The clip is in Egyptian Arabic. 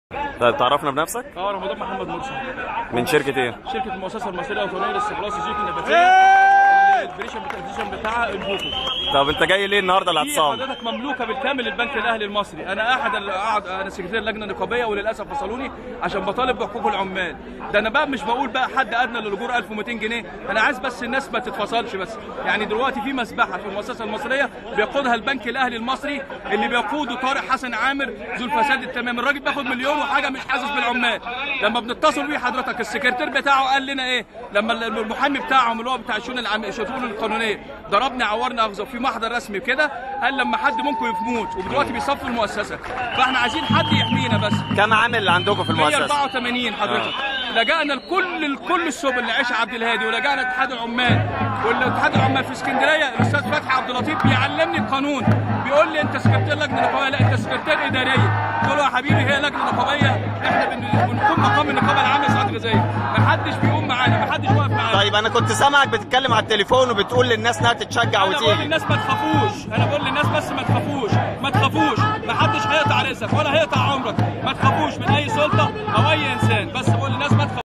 طيب تعرفنا بنفسك اه رمضان محمد مرسي من شركه ايه شركه المؤسسه المصريه الوطنيه للاستخلاص الزيوت النباتيه البريشن البريشن بتاعها البوكو طب انت جاي ليه النهارده دي الاعتصام حضرتك مملوكه بالكامل للبنك الاهلي المصري انا احد ال- أقعد- انا سكرتير اللجنه النقابيه وللاسف فصلوني عشان بطالب بحقوق العمال ده انا بقى مش بقول بقى حد ادنى للاجور 1200 جنيه انا عايز بس الناس ما تتفصلش بس يعني دلوقتي في مسبحه في المؤسسه المصريه بيقودها البنك الاهلي المصري اللي بيقوده طارق حسن عامر ذو الفساد التمام الراجل بياخد مليون وحاجه مش حاسس بالعمال لما بنتصل بيه حضرتك السكرتير بتاعه قال لنا ايه لما المحامي بتاعهم اللي هو بتاع الشؤون العام الشؤون القانونيه ضربني عورني اخذه في محضر رسمي كده قال لما حد ممكن يموت ودلوقتي بيصفوا المؤسسه فاحنا عايزين حد يحمينا بس كم عامل عندكم في المؤسسه 184 حضرتك لجأنا لكل كل السبل لعيش عبد الهادي ولجأنا اتحاد العمال والاتحاد العمال في اسكندريه الاستاذ فتحي عبد اللطيف بيعلمني القانون بيقول لي انت سكرتير لجنه نقابيه لا انت سكرتير اداريه قلت له يا حبيبي هي لجنه نقابيه احنا بن- بنقوم مقام النقابه العامه للسعادة الغذائيه محدش بيقوم معانا محدش واقف معانا طيب انا كنت سامعك بتتكلم على التليفون وبتقول للناس انها تتشجع انا بقول وتيجي للناس ما تخافوش انا بقول للناس بس ما تخافوش ما تخافوش ما حدش هيقطع رزقك ولا هيقطع عمرك ما تخافوش من اي سلطه او اي انسان بس بقول للناس ما تخافوش